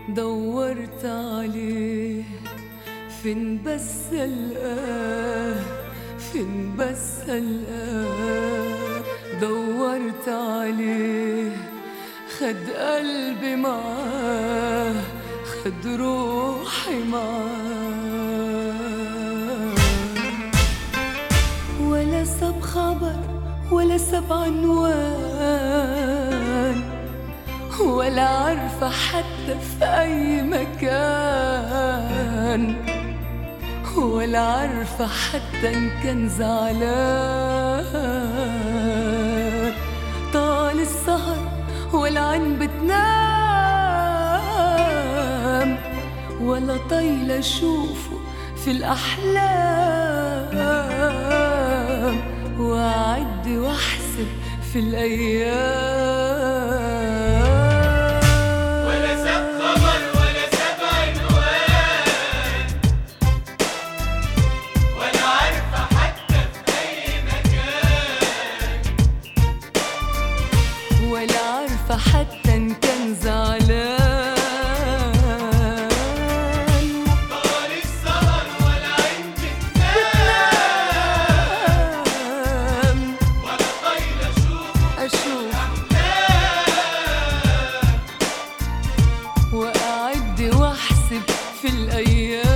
دورت عليه فين بس القاه فين بس القاه دورت عليه خد قلبي معاه خد روحي معاه ولا ساب خبر ولا ساب عنوان ولا عارفة حتى في أي مكان ولا عارفة حتى إن كان زعلان طال السهر والعين بتنام ولا طايلة أشوفه في الأحلام وأعد وأحسب في الأيام ولا ساب خبر ولا ساب عنوان ولا عارفة حتى في أي مكان ولا عارفة حتى إن كان زعلان طال السهر ولا عين بتنام نام ولا طايلة أشوفه أشوف أحلام وأعد وأحسب في الأيام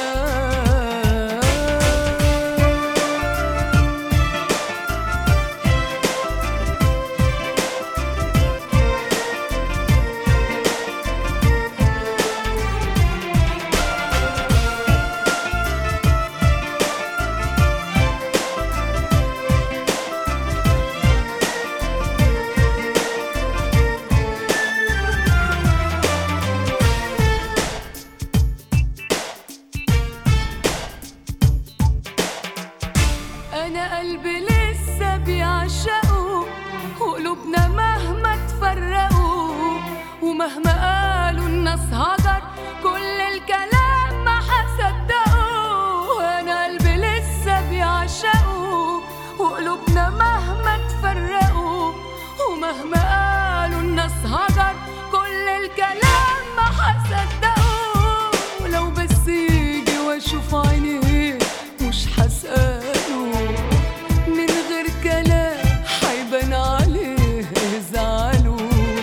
أنا قلبي لسه بيعشقوا وقلوبنا مهما تفرقوا ومهما قالوا الناس هجر كل الكلام ما هصدقوا أنا قلبي لسه بيعشقوا وقلوبنا مهما تفرقوا ومهما قالوا الناس هجر كل الكلام ما هصدقوا لو بس يجي واشوف عينيه مش هسأله من غير كلام حيبان عليه زعله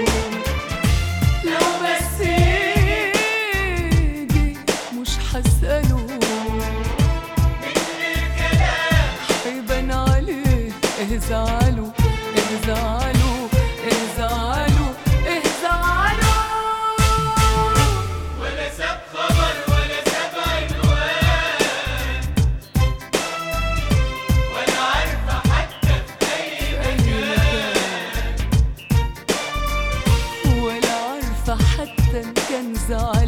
لو بس يجي مش هسأله حيبان عليه زعله زعله زعله زعله ولا ساب خبر ولا ساب عنوان ولا عارفة حتى في أي مكان ولا عارفة حتى إن كان زعلان